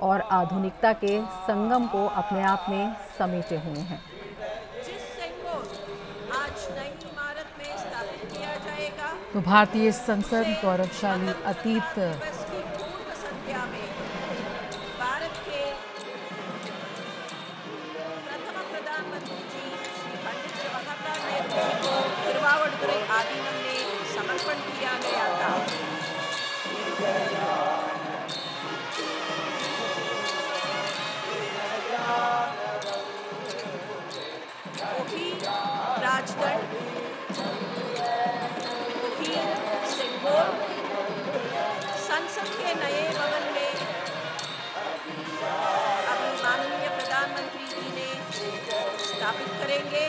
और आधुनिकता के संगम को अपने आप में समेटे हुए हैं जिस सेंगोर आज नई इमारत में स्थापित किया जाएगा तो भारतीय संसद गौरवशाली अतीत दिवस की पूर्व संध्या में भारत के प्रथम प्रधानमंत्री जी श्री पंडित जवाहरलाल नेहरू जी को तिरुवावड़ुतुरै आदीनम में समर्पण किया गया था वही राजगढ़ वही सिंगोर संसद के नए भवन में अभी माननीय प्रधानमंत्री जी ने स्थापित करेंगे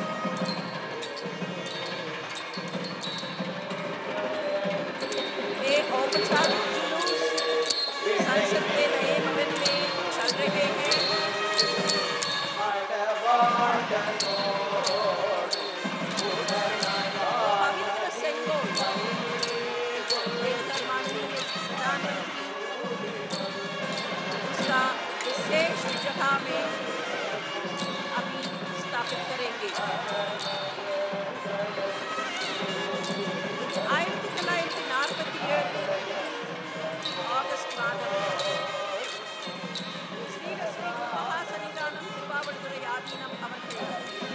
एक औपचारिक जुलूस संसद के नए भवन में चल रहे हैं पवित्र सेंगोर देखकर माननीय प्रधानमंत्री उसका विशेष जगह में अभी स्थापित करेंगे ஆயிரத்தி தொள்ளாயிரத்தி நாற்பத்தி ஏழு ஆகஸ்ட் மாதம் ஸ்ரீலஸ்ரீ மகாசன்னிதானம் திருவாவடுதுறை ஆதீனம் அவர்கள்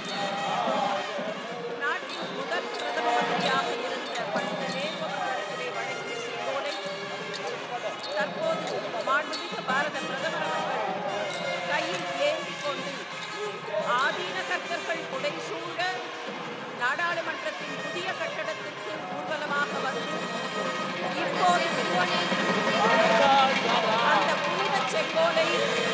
நாட்டின் முதல் பிரதம மந்திரியாக இருந்த பண்டித நேரு அவர்களிடத்திலே வழங்கிய செங்கோலை தற்போது மாண்புமிகு பாரத பிரதமர் அவர்கள் கையில் ஏந்திக் கொண்டு ஆதீன கர்த்தர்கள் புடைசூழ நாடாளுமன்றத்தின் புதிய கட்டடத்திற்கு ஊர்வலமாக வந்து இப்போது அந்த புனித செங்கோலை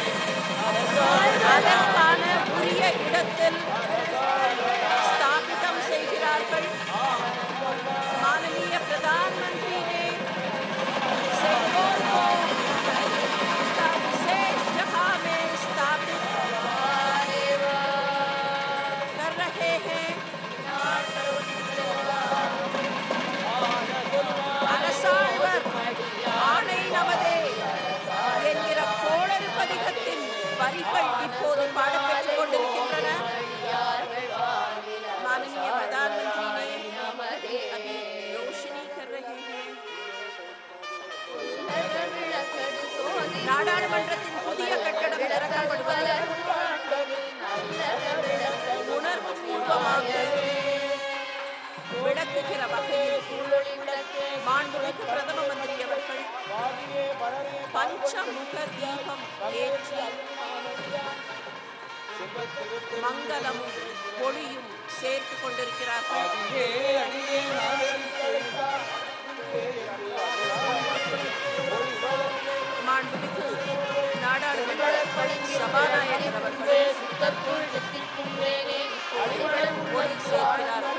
அதற்கான உரிய இடத்தில் स्थापितम செய்கிறார்கள் माननीय प्रधानमंत्री ने सेंगोर को उसका विशेष जगह में स्थापित कर रहे हैं அரசாழ்வர் ஆணை நமதே என்கிற கோளறு பதிகத்தின் வரிகள் இப்போது பாடப்பெற்றுக் கொண்டிருக்கின்றன माननीय प्रधानमंत्री ने अभी रोशनी कर रहे हैं நாடாளுமன்றத்தின் புதிய கட்டடம் திறக்கப்படுவது உணர்வு பூர்வமாக விளக்குகிற வகையில் மாண்புமிகு பிரதம மந்திரி அவர்கள் பஞ்சமுக தீபம் ஏற்றி மங்களமும் ஒளியும் சேர்த்து கொண்டிருக்கிறார்கள் மாண்புமிகு நாடாளுமன்ற சபாநாயகர் அவர்கள் ஒளி சேர்க்கிறார்கள்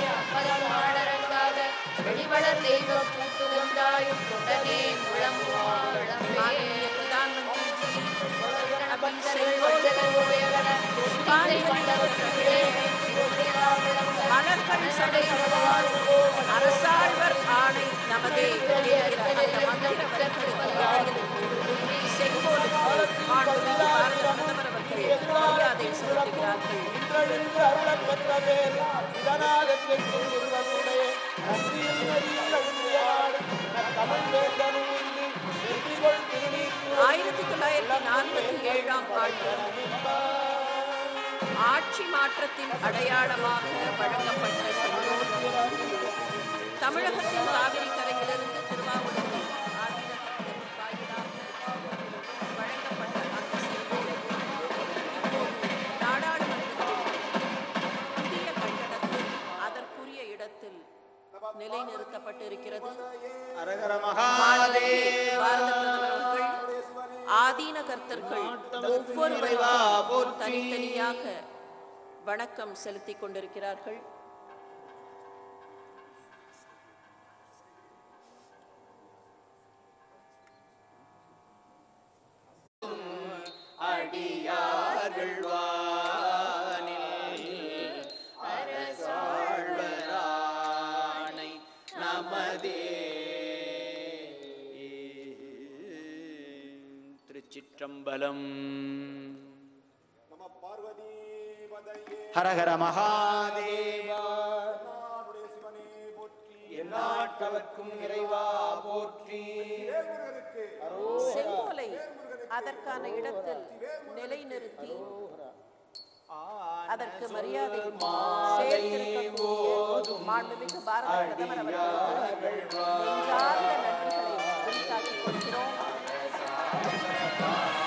माननीय प्रधानमंत्री जी अभी सेंगोल को पुष्पांजलि மலர்கள் சடைகளால் அரசாழ்வர் ஆணை நமதே என்கிற அந்த மந்திர செங்கோல் மாண்புமிகு பாரத பிரதமர் அவர்கள் மரியாதை செலுத்துகிறார்கள் இன்றெழுந்து அருளப் பெற்றவேல் இதனாகத்திற்கும் ஒருவனுடைய நன்றியில் நெறியில் அழுந்தியாடு தமிழ் வேந்தனூர்ந்து வெற்றிகொள் திருநீற்று ஆயிரத்தி தொள்ளாயிரத்தி நாற்பத்தி ஏழாம் ஆண்டு ஆட்சி மாற்றத்தின் அடையாளமாக வழங்கப்பட்ட செங்கோல் தமிழகத்தின் காவிரி கரையிலிருந்து திருவாவூருக்கு ஆதீனத்தின் வாயிலாக வழங்கப்பட்ட அந்த செங்கோல் இப்போது நாடாளுமன்றத்தில் புதிய கட்டடத்தில் அதற்குரிய இடத்தில் நிலைநிறுத்தப்பட்டிருக்கிறது அரகர மாண்புமிகு பாரத பிரதமர் அவர்கள் ஆதீன கர்த்தர்கள் ஒவ்வொருவரும் தனித்தனியாக வணக்கம் செலுத்திக் கொண்டிருக்கிறார்கள் அடியார்கள் வானில் அரசாழ்வராணை நமதே திருச்சிற்றம்பலம் நம பார்வதி பதையே ஹரஹர மகாதேவா நாடுடைய சிவனே போற்றி எந்நாட்டவர்க்கும் இறைவா போற்றி வேல்முருகனுக்கு செங்கோலை அதற்கான இடத்தில் நிலைநிறுத்தி அதற்கு மரியாதை சேர்த்திருக்கக்கூடிய மாண்புமிகு பாரத பிரதமர் அவர்களுக்கு நெஞ்சார்ந்த நன்றிகளை உரித்தாக்கிக் கொள்கிறோம்